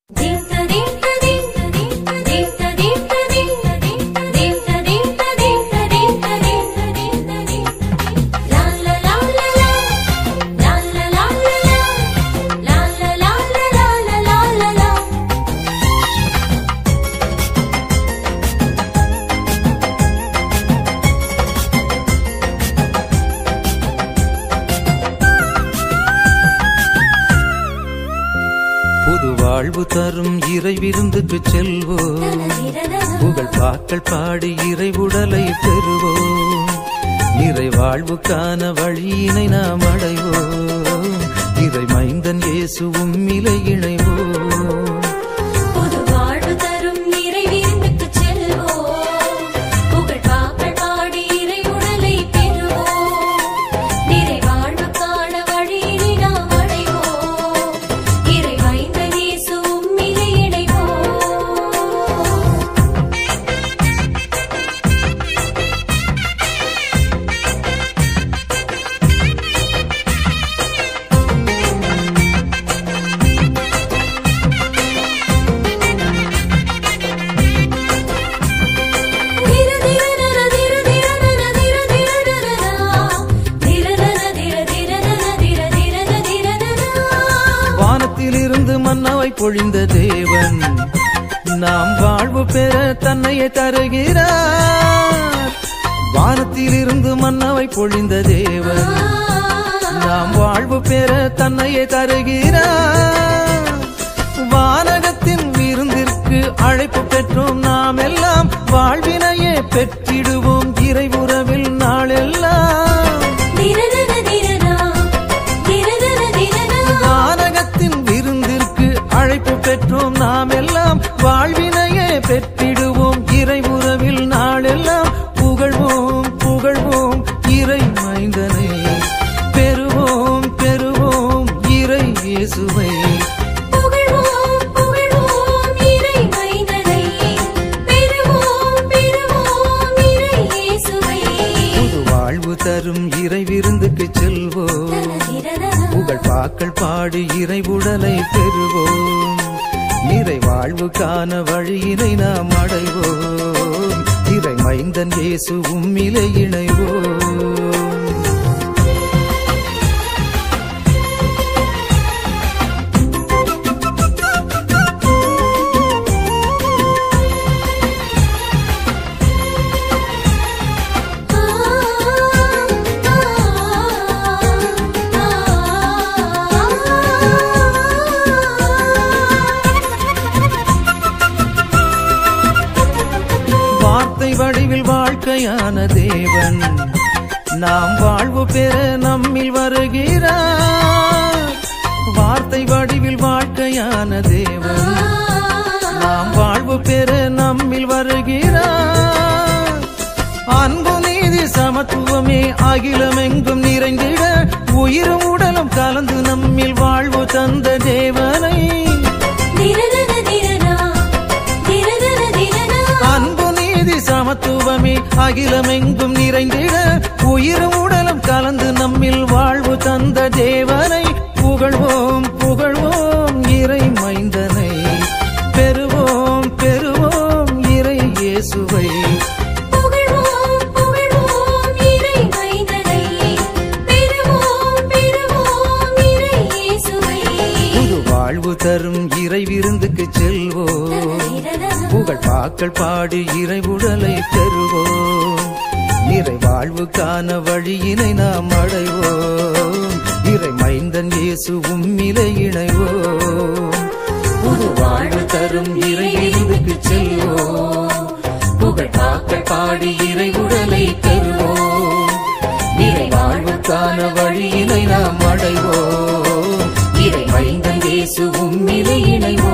புது வாழ்வு தரும் இறை விருந்துக்கு செல்வோம் புகழ் பாக்கள் பாடி இறை உடலை பெறுவோம் இறை வாழ்வுக்கான வழியினை நாம் அடைவோம் இறை மைந்தன் இயேசு உம்மிலை இணைவோம் புது வாழ்வு தரும் இறை விருந்துக்குச் செல்வோம். புகழ் பாக்கள் பாடி இறை உடலை பெறுவோம். நிறை வாழ்வுக்கான வழியினை நாம் அடைவோம். இறை மைந்தன் இயேசு உம்மிலே இணைவோம். திர திரனன திர திரனன திர திரனனா. திரனன திர திரனன திர திரன திரனனா. வானத்திலிருந்து மன்னவை பொழிந்த தேவன் நாம் வாழ்வு பெற தன்னையே தருகிறார் வானத்திலிருந்து மன்னவை பொழிந்த தேவன் நாம் வாழ்வு பெற தன்னையே தருகிறார் வானகத்தின் விருந்திற்கு அழைப்பு பெற்றோம் நாம் எல்லாம் வாழ்வினையே பெற்றிடுவோம் இறை உறவில் நாளெல்லாம் திரனன திரனா. திரனன திரனா. வானகத்தின் விருந்திற்கு அழைப்பு பெற்றோம் நாம் எல்லாம் வாழ்வினையே பெற்றிடுவோம் இறை உறவில் நாளெல்லாம் புகழ்வோம் புகழ்வோம் இறை மைந்தனை பெறுவோம் பெறுவோம் இறை இயேசுவை புகழ்வோம் புகழ்வோம் இறை மைந்தனை. பெறுவோம் பெறுவோம் இறை இயேசுவை. புது வாழ்வு தரும் இறை விருந்துக்கு செல்வோம் புகழ் பாக்கள் பாடி இறை உடலை பெறுவோம் நிறை வாழ்வுக்கான வழியினை நாம் அடைவோம் இறை மைந்தன் இயேசு உம்மிலே இணைவோம் வார்த்தை வடிவில் வாழ்க்கையான தேவன் நாம் வாழ்வு பெற நம்மில் வருகிறார் வார்த்தை வடிவில் வாழ்க்கையான தேவன் நாம் வாழ்வு பெற நம்மில் வருகிறார் அன்பு நீதி சமத்துவமே அகிலமெங்கும் நிறைந்திட உயிரும் உடலும் கலந்து நம்மில் வாழ்வு தந்த தேவனை திரனன திரனா. திரனன திரனா. அன்பு நீதி சமத்துவமே அகிலமெங்கும் நிறைந்திட உயிரும் உடலும் கலந்து நம்மில் வாழ்வு தந்த தேவனை புகழ்வோம் புகழ்வோம் இறை மைந்தனை பெறுவோம் பெறுவோம் இறை இயேசுவை புகழ்வோம் புகழ்வோம் இறை மைந்தனை. பெறுவோம் பெறுவோம் இறை இயேசுவை. புது வாழ்வு தரும் இறை விருந்துக்கு செல்வோம் புகழ் பாக்கள் பாடி இறை உடலை பெறுவோம் இறை வாழ்வுக்கான வழியினை நாம் அடைவோம் இறை மைந்தன் இயேசு உம்மிலே இணைவோம் புது வாழ்வு தரும் இறை விருந்துக்கு செல்வோம் புகழ் பாக்கள் பாடி இறை உடலை பெறுவோம் இறை வாழ்வுக்கான வழியினை நாம் அடைவோம் இறை மைந்தன் இயேசு உம்மிலே இணைவோம்